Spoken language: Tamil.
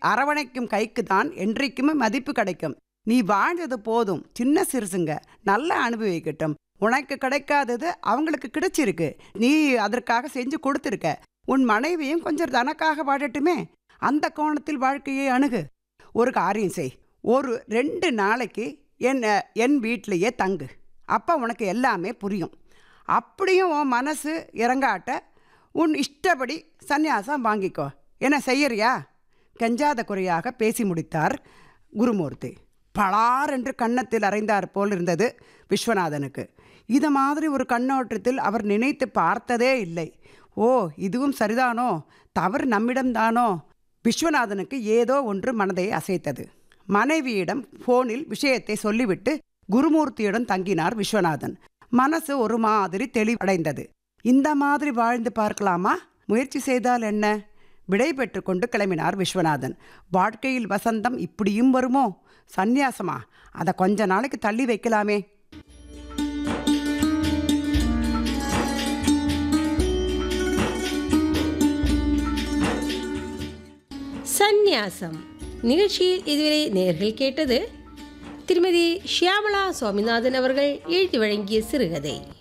அரவணைக்கும் கைக்கு தான் என்றைக்குமே மதிப்பு கிடைக்கும் நீ வாழ்ந்தது போதும் சின்ன சிறுசுங்க நல்லா அனுபவிக்கட்டும் உனக்கு கிடைக்காதது அவங்களுக்கு கிடைச்சிருக்கு நீ அதற்காக செஞ்சு கொடுத்துருக்க உன் மனைவியும் கொஞ்சம் தனக்காக வாழட்டுமே அந்த கோணத்தில் வாழ்க்கையை அணுகு ஒரு காரியம் செய் ஒரு ரெண்டு நாளைக்கு என் என் வீட்டிலேயே தங்கு அப்போ உனக்கு எல்லாமே புரியும் அப்படியும் உன் மனசு இறங்காட்ட உன் இஷ்டப்படி சந்நியாசம் வாங்கிக்கோ என்ன செய்யறியா கெஞ்சாத குறையாக பேசி முடித்தார் குருமூர்த்தி பளார் என்று கன்னத்தில் அறைந்தார் போல் இருந்தது விஸ்வநாதனுக்கு இது மாதிரி ஒரு கண்ணோட்டத்தில் அவர் நினைத்து பார்த்ததே இல்லை ஓ இதுவும் சரிதானோ தவறு நம்மிடம்தானோ விஸ்வநாதனுக்கு ஏதோ ஒன்று மனதை அசைத்தது மனைவியிடம் போனில் விஷயத்தை சொல்லிவிட்டு குருமூர்த்தியுடன் தங்கினார் விஸ்வநாதன் மனசு ஒரு மாதிரி தெளிவடைந்தது இந்த மாதிரி வாழ்ந்து பார்க்கலாமா முயற்சி செய்தால் என்ன விடை பெற்று கொண்டு கிளம்பினார் விஸ்வநாதன் வாழ்க்கையில் வசந்தம் இப்படியும் வருமோ சந்நியாசமா அதை கொஞ்ச நாளைக்கு தள்ளி வைக்கலாமே சந்நியாசம் நிகழ்ச்சியில் இதுவரை நேர்கள் கேட்டது திருமதி ஷியாமளா சுவாமிநாதன் அவர்கள் எழுதி வழங்கிய சிறுகதை